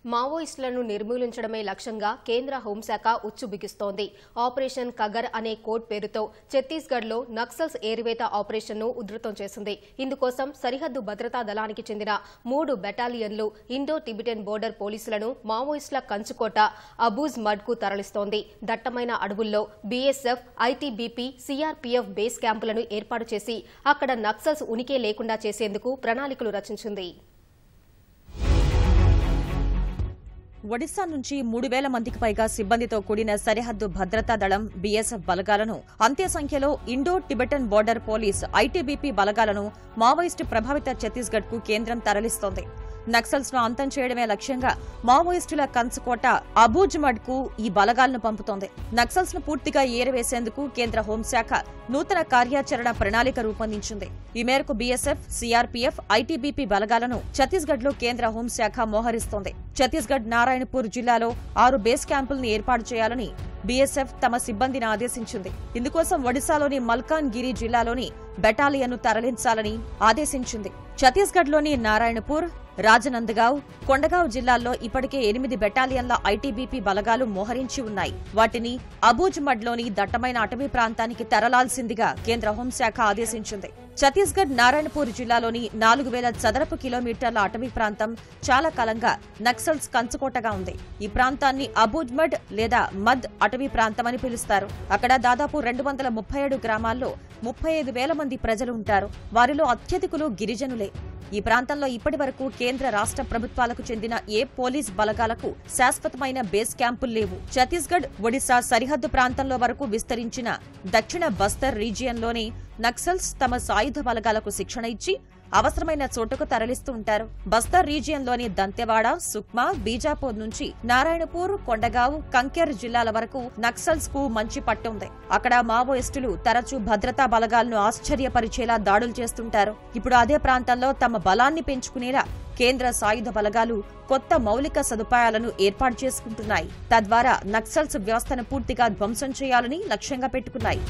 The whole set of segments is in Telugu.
మావోయిస్టులను నిర్మూలించడమే లక్ష్యంగా కేంద్ర హోంశాఖ ఉచ్చు బిగిస్తోంది ఆపరేషన్ కగర్ అనే కోడ్ పేరుతో ఛత్తీస్గఢ్లో నక్సల్స్ ఏరివేత ఆపరేషన్ను ఉధృతం చేసింది ఇందుకోసం సరిహద్దు భద్రతా దళానికి చెందిన మూడు బెటాలియన్లు ఇండో టిబిటన్ బోర్డర్ పోలీసులను మావోయిస్టుల కంచుకోట అబూజ్ మడ్కు తరలిస్తోంది దట్టమైన అడవుల్లో బీఎస్ఎఫ్ ఐటీబీపీ సీఆర్పీఎఫ్ బేస్ క్యాంపులను ఏర్పాటు చేసి అక్కడ నక్సల్స్ ఉనికి లేకుండా చేసేందుకు ప్రణాళికలు రచించింది ఒడిశా నుంచి మూడు వేల మందికి పైగా సిబ్బందితో కూడిన సరిహద్దు భద్రతా దళం బీఎస్ఎఫ్ బలగాలను అంతే సంఖ్యలో Indo Tibetan border police ITBP బలగాలను మావోయిస్టు ప్రభావిత ఛత్తీస్గఢ్ కు కేంద్రం తరలిస్తోంది నక్సల్స్ ను అంతం చేయడమే లక్ష్యంగా మావోయిస్టుల కంచుకోట అబూజ్మడ్ కు ఈ బలగాలను పంపుతోంది నక్సల్స్ ను పూర్తిగా ఏరవేసేందుకు కేంద్ర హోంశాఖ నూతన కార్యాచరణ ప్రణాళిక రూపొందించింది ఈ మేరకు బీఎస్ఎఫ్ సీఆర్పీఎఫ్ ఐటీబీపీ బలగాలను ఛత్తీస్గఢ్ లో కేంద్ర హోంశాఖ మోహరిస్తోంది ఛత్తీస్గఢ్ నారాయణపూర్ జిల్లాలో ఆరు బేస్ క్యాంపులను ఏర్పాటు చేయాలని బీఎస్ఎఫ్ తమ సిబ్బందిని ఆదేశించింది ఇందుకోసం ఒడిశాలోని మల్కాన్ గిరి జిల్లాలోని బెటాలియన్ను తరలించాలని ఆదేశించింది ఛత్తీస్గఢ్లోని నారాయణపూర్ రాజనందగావ్ కొండగావ్ జిల్లాల్లో ఇప్పటికే ఎనిమిది బెటాలియన్ల ఐటీబీపీ బలగాలు మోహరించి ఉన్నాయి వాటిని అబూజ్మడ్లోని దట్టమైన అటవీ ప్రాంతానికి తరలాల్సిందిగా కేంద్ర హోంశాఖ ఆదేశించింది ఛత్తీస్గఢ్ నారాయణపూర్ జిల్లాలోని నాలుగు వేల చదరపు కిలోమీటర్ల అటవీ ప్రాంతం చాలా కాలంగా నక్సల్స్ కంచుకోటగా ఉంది ఈ ప్రాంతాన్ని అబూజ్మడ్ లేదా మద్ అటవీ ప్రాంతం అని పిలుస్తారు అక్కడ దాదాపు రెండు వందల ముప్పై ఏడు గ్రామాల్లో ముప్పై ఐదు వేల మంది ప్రజలు ఉంటారు వారిలో అత్యధికులు గిరిజనులే ఈ ప్రాంతంలో ఇప్పటి వరకు కేంద్ర రాష్ట్ర ప్రభుత్వాలకు చెందిన ఏ పోలీస్ బలగాలకు శాశ్వతమైన బేస్ క్యాంపులు లేవు ఛత్తీస్గఢ్ ఒడిశా సరిహద్దు ప్రాంతంలో వరకు విస్తరించిన దక్షిణ బస్తర్ రీజియన్లోని నక్సల్స్ తమ సాయుధ బలగాలకు శిక్షణ ఇచ్చి అవసరమైన చోటుకు తరలిస్తూ ఉంటారు బస్తర్ రీజియన్లోని దంతెవాడ సుక్మా బీజాపూర్ నుంచి నారాయణపూర్ కొండగావ్ కంకెర్ జిల్లాల వరకు నక్సల్స్ కు మంచి పట్టుంది అక్కడ మావోయిస్టులు తరచూ భద్రతా బలగాలను ఆశ్చర్యపరిచేలా దాడులు చేస్తుంటారు ఇప్పుడు అదే ప్రాంతంలో తమ బలాన్ని పెంచుకునేలా కేంద్ర సాయుధ బలగాలు కొత్త మౌలిక సదుపాయాలను ఏర్పాటు చేసుకుంటున్నాయి తద్వారా నక్సల్స్ వ్యవస్థను పూర్తిగా ధ్వంసం చేయాలని లక్ష్యంగా పెట్టుకున్నాయి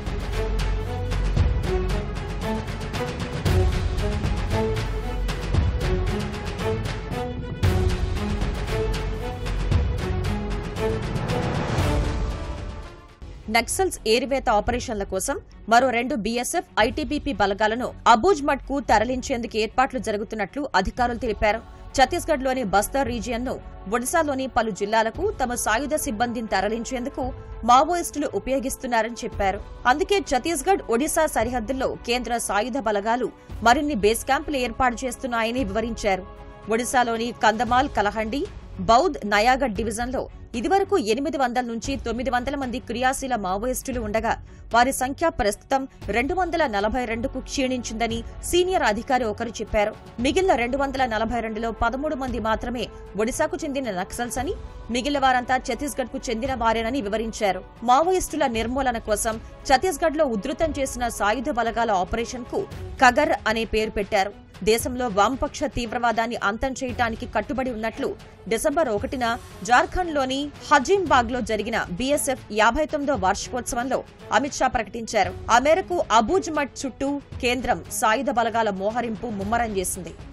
నక్సల్స్ ఏరివేత ఆపరేషన్ల కోసం మరో రెండు బీఎస్ఎఫ్ ఐటీబీపీ బలగాలను అబూజ్మడ్ కు తరలించేందుకు ఏర్పాట్లు జరుగుతున్నట్లు అధికారులు తెలిపారు ఛత్తీస్గఢ్లోని బస్తర్ రీజియన్ను ఒడిశాలోని పలు జిల్లాలకు తమ సాయుధ సిబ్బందిని తరలించేందుకు మావోయిస్టులు ఉపయోగిస్తున్నారని చెప్పారు అందుకే ఛత్తీస్గఢ్ ఒడిశా సరిహద్దుల్లో కేంద్ర సాయుధ బలగాలు మరిన్ని బేస్ క్యాంపులు ఏర్పాటు చేస్తున్నాయని వివరించారు ఒడిశాలోని కందమాల్ కలహండి బౌద్ నయాగఢ్ డివిజన్లో ఇదివరకు ఎనిమిది వందల నుంచి తొమ్మిది వందల మంది క్రియాశీల మావోయిస్టులు ఉండగా వారి సంఖ్య ప్రస్తుతం రెండు వందల నలభై రెండుకు క్షీణించిందని సీనియర్ అధికారి ఒకరు చెప్పారు మిగిలిన రెండు వందల నలభై రెండులో పదమూడు మంది మాత్రమే ఒడిశాకు చెందిన నక్సల్స్ అని మిగిలిన వారంతా ఛత్తీస్గఢ్ కు చెందిన వారేనని వివరించారు మావోయిస్టుల నిర్మూలన కోసం ఛత్తీస్గఢ్ లో ఉధృతం చేసిన సాయుధ బలగాల ఆపరేషన్ కు కగర్ అనే పేరు పెట్టారు దేశంలో వామపక్ష తీవ్రవాదాన్ని అంతం చేయటానికి కట్టుబడి ఉన్నట్లు డిసెంబర్ ఒకటిన జార్ఖండ్లోని హజీంబాగ్ లో జరిగిన బీఎస్ఎఫ్ యాభై తొమ్మిదో వార్షికోత్సవంలో అమిత్ షా ప్రకటించారు ఆ మేరకు అబూజ్మట్ చుట్టూ కేంద్రం సాయుధ బలగాల మోహరింపు ముమ్మరం చేసింది